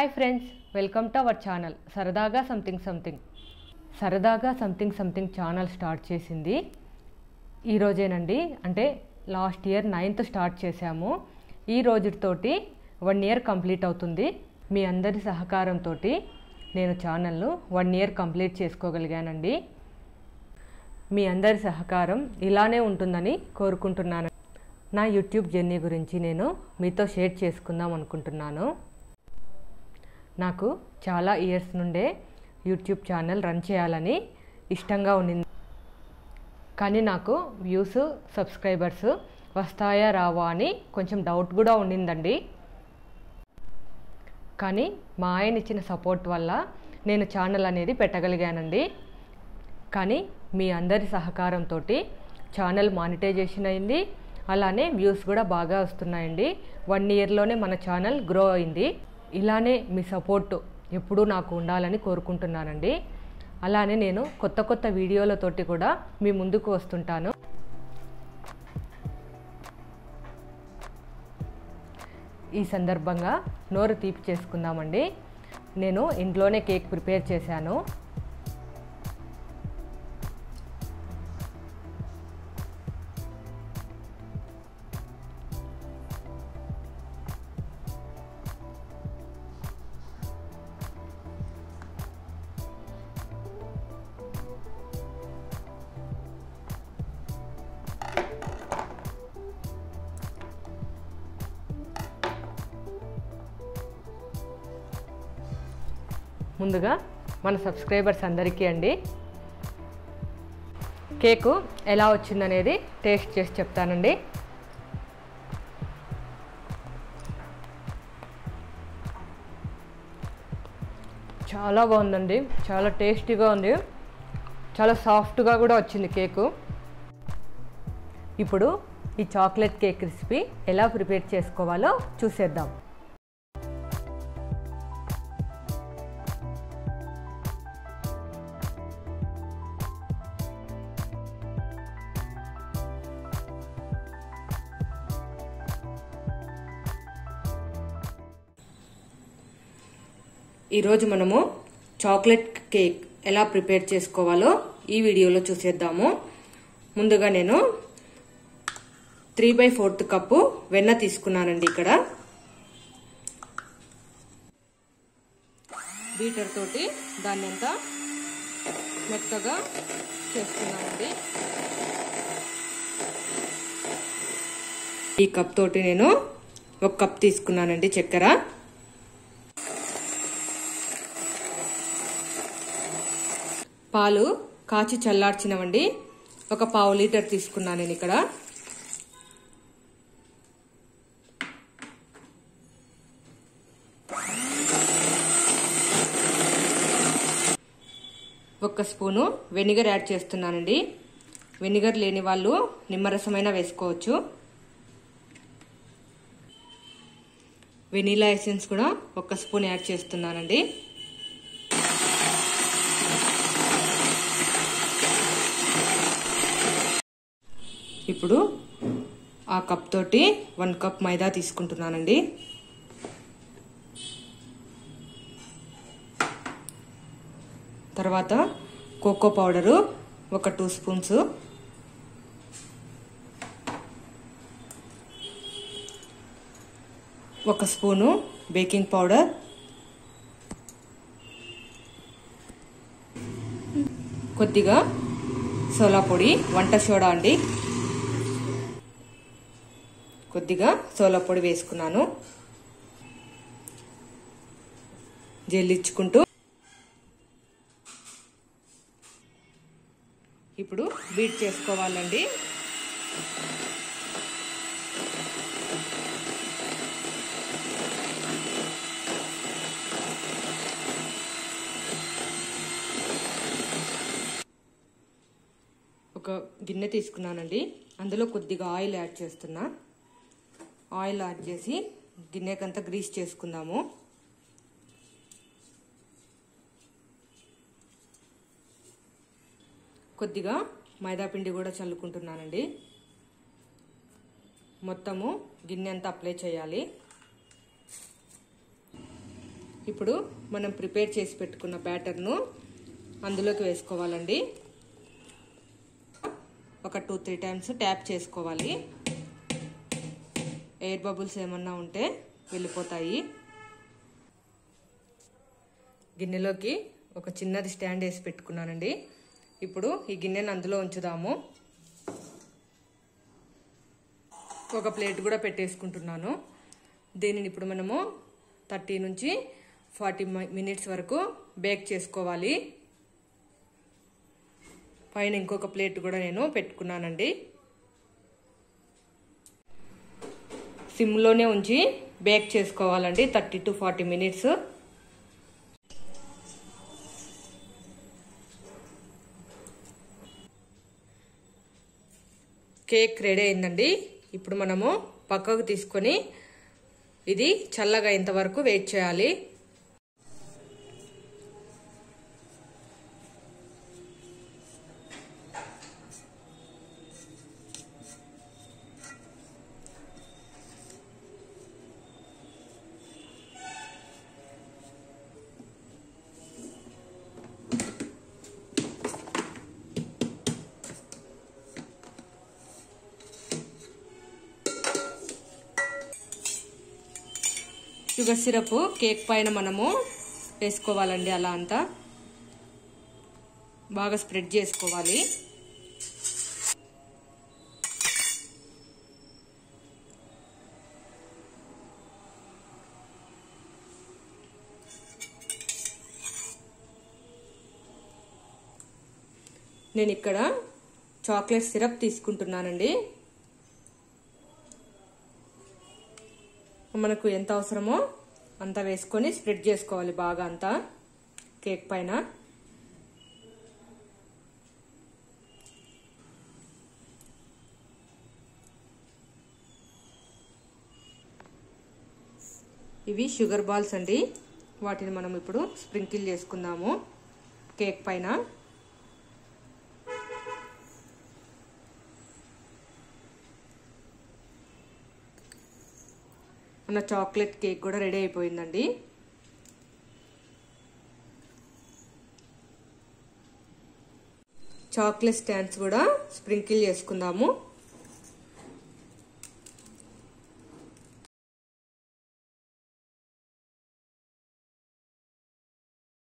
hi friends welcome to our channel సరదాగా something something సరదాగా something something channel start చేసింది ఈ రోజేనండి అంటే లాస్ట్ ఇయర్ నైన్త్ స్టార్ట్ చేశాము ఈ రోజుతోటి వన్ ఇయర్ కంప్లీట్ అవుతుంది మీ అందరి సహకారంతో నేను ఛానల్ను వన్ ఇయర్ కంప్లీట్ చేసుకోగలిగానండి మీ అందరి సహకారం ఇలానే ఉంటుందని కోరుకుంటున్నాను నా యూట్యూబ్ జర్నీ గురించి నేను మీతో షేర్ చేసుకుందాం అనుకుంటున్నాను నాకు చాలా ఇయర్స్ నుండే యూట్యూబ్ ఛానల్ రన్ చేయాలని ఇష్టంగా ఉండింది కానీ నాకు వ్యూస్ సబ్స్క్రైబర్స్ వస్తాయా రావా అని కొంచెం డౌట్ కూడా ఉండిందండి కానీ మా ఆయన ఇచ్చిన సపోర్ట్ వల్ల నేను ఛానల్ అనేది పెట్టగలిగానండి కానీ మీ అందరి సహకారంతో ఛానల్ మానిటైజేషన్ అయింది అలానే వ్యూస్ కూడా బాగా వస్తున్నాయండి వన్ ఇయర్లోనే మన ఛానల్ గ్రో అయింది ఇలానే మీ సపోర్ట్ ఎప్పుడూ నాకు ఉండాలని కోరుకుంటున్నానండి అలానే నేను కొత్త కొత్త వీడియోలతోటి కూడా మీ ముందుకు వస్తుంటాను ఈ సందర్భంగా నోరు తీపి చేసుకుందామండి నేను ఇంట్లోనే కేక్ ప్రిపేర్ చేశాను ముందుగా మన సబ్స్క్రైబర్స్ అందరికీ అండి కేకు ఎలా వచ్చిందనేది టేస్ట్ చేసి చెప్తానండి చాలా బాగుందండి చాలా టేస్టీగా ఉంది చాలా సాఫ్ట్గా కూడా వచ్చింది కేకు ఇప్పుడు ఈ చాక్లెట్ కేక్ రెసిపీ ఎలా ప్రిపేర్ చేసుకోవాలో చూసేద్దాం ఈరోజు మనము చాక్లెట్ కేక్ ఎలా ప్రిపేర్ చేసుకోవాలో ఈ వీడియోలో చూసేద్దాము ముందుగా నేను త్రీ బై ఫోర్త్ కప్పు వెన్న తీసుకున్నానండి ఇక్కడ బీటర్ తోటి దాన్ని అంతా మెత్తగా చేస్తున్నానండి ఈ కప్ తోటి నేను ఒక కప్ తీసుకున్నానండి చక్కెర పాలు కాచి చల్లార్చినవండి ఒక పావు లీటర్ తీసుకున్నాను నేను ఇక్కడ ఒక్క స్పూను వెనిగర్ యాడ్ చేస్తున్నానండి వెనిగర్ లేని వాళ్ళు నిమ్మరసమైనా వేసుకోవచ్చు వెనీలా ఎసెన్స్ కూడా ఒక స్పూన్ యాడ్ చేస్తున్నానండి ఇప్పుడు ఆ కప్ తోటి వన్ కప్ మైదా తీసుకుంటున్నానండి తర్వాత కోకో పౌడరు ఒక టూ స్పూన్స్ ఒక స్పూను బేకింగ్ పౌడర్ కొద్దిగా సోలా పొడి వంట సోడా అండి కొద్దిగా సోలా పొడి వేసుకున్నాను జల్లించుకుంటూ ఇప్పుడు బీట్ చేసుకోవాలండి ఒక గిన్నె తీసుకున్నానండి అందులో కొద్దిగా ఆయిల్ యాడ్ చేస్తున్నా ఆయిల్ యాడ్ చేసి గిన్నెకంతా గ్రీస్ చేసుకుందాము కొద్దిగా మైదాపిండి కూడా చల్లుకుంటున్నానండి మొత్తము గిన్నె అంతా అప్లై చేయాలి ఇప్పుడు మనం ప్రిపేర్ చేసి పెట్టుకున్న బ్యాటర్ను అందులోకి వేసుకోవాలండి ఒక టూ త్రీ టైమ్స్ ట్యాప్ చేసుకోవాలి ఎయిర్ బబుల్స్ ఏమన్నా ఉంటే వెళ్ళిపోతాయి గిన్నెలోకి ఒక చిన్నది స్టాండ్ వేసి పెట్టుకున్నానండి ఇప్పుడు ఈ గిన్నెను అందులో ఉంచుదాము ఒక ప్లేట్ కూడా పెట్టేసుకుంటున్నాను దీనిని ఇప్పుడు మనము థర్టీ నుంచి ఫార్టీ మినిట్స్ వరకు బేక్ చేసుకోవాలి పైన ఇంకొక ప్లేట్ కూడా నేను పెట్టుకున్నానండి సిమ్లోనే ఉంచి బేక్ చేసుకోవాలండి thirty to forty minutes cake ready అయిందండి ఇప్పుడు మనము పక్కకు తీసుకొని ఇది చల్లగా ఇంతవరకు వెయిట్ చేయాలి షుగర్ సిరప్ కేక్ పైన మనము వేసుకోవాలండి అలా అంతా బాగా స్ప్రెడ్ చేసుకోవాలి నేను ఇక్కడ చాక్లెట్ సిరప్ తీసుకుంటున్నానండి మనకు ఎంత అవసరమో అంత వేసుకొని స్ప్రెడ్ చేసుకోవాలి బాగా అంతా కేక్ పైన ఇవి షుగర్ బాల్స్ అండి వాటిని మనం ఇప్పుడు స్ప్రింకిల్ చేసుకుందాము కేక్ పైన మన చాక్లెట్ కేక్ కూడా రెడీ అయిపోయిందండి చాక్లెట్ స్టాండ్స్ కూడా స్ప్రింకిల్ చేసుకుందాము